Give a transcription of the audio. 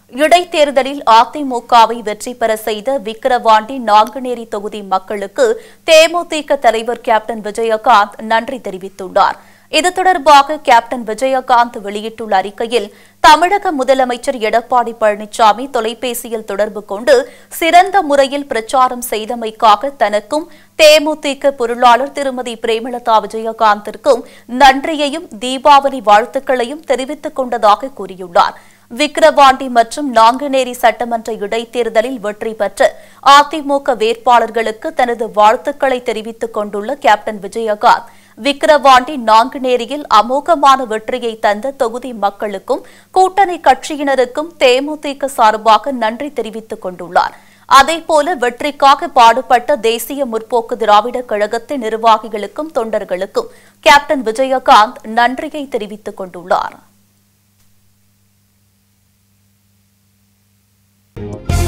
இடைத்தேர்தலில் அதிமுகவை வெற்றி பெற செய்த விக்கிரவாண்டி நாங்குநேரி தொகுதி மக்களுக்கு தேமுதிக தலைவர் கேப்டன் விஜயகாந்த் நன்றி தெரிவித்துள்ளார் இது தொடர்பாக கேப்டன் விஜயகாந்த் வெளியிட்டுள்ள அறிக்கையில் தமிழக முதலமைச்சர் எடப்பாடி பழனிசாமி தொலைபேசியில் தொடர்பு கொண்டு சிறந்த முறையில் பிரச்சாரம் செய்தமைக்காக தனக்கும் தேமுதிக பொருளாளர் திருமதி பிரேமலதா விஜயகாந்திற்கும் நன்றியையும் தீபாவளி வாழ்த்துக்களையும் தெரிவித்துக் கொண்டதாக கூறியுள்ளார் விக்கிரவாண்டி மற்றும் நாங்குநேரி சட்டமன்ற இடைத்தேர்தலில் வெற்றி பெற்ற அதிமுக வேட்பாளர்களுக்கு தனது வாழ்த்துக்களை தெரிவித்துக் கொண்டுள்ள கேப்டன் விஜயகாந்த் விக்கிரவாண்டி நாங்குநேரியில் அமோகமான வெற்றியை தந்த தொகுதி மக்களுக்கும் கூட்டணி கட்சியினருக்கும் தேமுதிக சார்பாக நன்றி தெரிவித்துக் கொண்டுள்ளார் அதேபோல வெற்றிக்காக பாடுபட்ட தேசிய முற்போக்கு திராவிட கழகத்தின் நிர்வாகிகளுக்கும் தொண்டர்களுக்கும் கேப்டன் விஜயகாந்த் நன்றியை தெரிவித்துக் கொண்டுள்ளார்